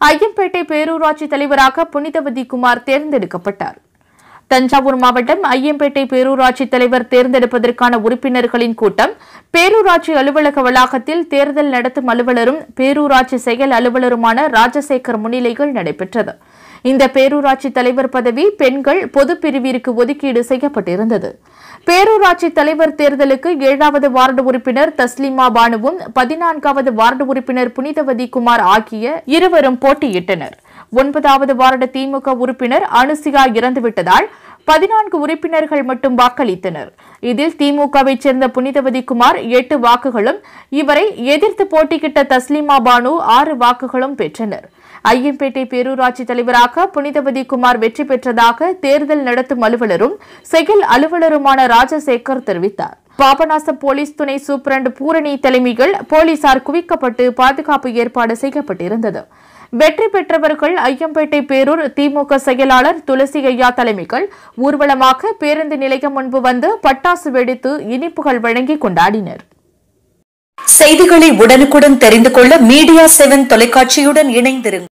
ஐயம்பேட்டை பேரூராட்சி தலைவராக புனிதவதி குமார் தேர்ந்தெடுக்கப்பட்டார் தஞ்சாவூர் மாவட்டம் ஐயம்பேட்டை பேரூராட்சி தலைவர் தேர்ந்தெடுப்பதற்கான உறுப்பினர்களின் கூட்டம் பேரூராட்சி அலுவலக வளாகத்தில் தேர்தல் நடத்தும் அலுவலரும் பேரூராட்சி செயல் அலுவலருமான ராஜசேகர் முன்னிலையில் நடைபெற்றது இந்த பேரூராட்சி தலைவர் பதவி பெண்கள் பொது பிரிவிற்கு ஒதுக்கீடு செய்யப்பட்டிருந்தது பேரூராட்சி தலைவர் தேர்தலுக்கு ஏழாவது வார்டு உறுப்பினர் தஸ்லிமா பானுவும் பதினான்காவது வார்டு உறுப்பினர் புனிதவதி குமார் ஆகிய இருவரும் போட்டியிட்டனர் ஒன்பதாவது வார்டு திமுக உறுப்பினர் அனுசியா இறந்துவிட்டதால் பதினான்கு உறுப்பினர்கள் மட்டும் வாக்களித்தனர் இதில் திமுகவை சேர்ந்த புனிதவதி குமார் எட்டு வாக்குகளும் இவரை எதிர்த்து போட்டியிட்ட தஸ்லிமா பானு ஆறு வாக்குகளும் பெற்றனர் ஐயம்பேட்டை பேரூராட்சி தலைவராக புனிதவதி குமார் வெற்றி பெற்றதாக தேர்தல் நடத்தும் அலுவலரும் செயல் அலுவலருமான ராஜசேகர் தெரிவித்தார் பாபநாசம் போலீஸ் துணை சூப்பரண்ட் பூரணி தலைமையில் போலீசார் குவிக்கப்பட்டு பாதுகாப்பு ஏற்பாடு செய்யப்பட்டிருந்தது வெற்றி பெற்றவர்கள் ஐயம்பேட்டை பேரூர் திமுக செயலாளர் துளசி ஐயா தலைமைகள் ஊர்வலமாக பேருந்து நிலையம் முன்பு வந்து பட்டாசு வெடித்து இனிப்புகள் வழங்கி கொண்டாடினர் செய்திகளை உடனுக்குடன் தெரிந்து கொள்ள மீடியா செவன் தொலைக்காட்சியுடன் இணைந்திருங்கள்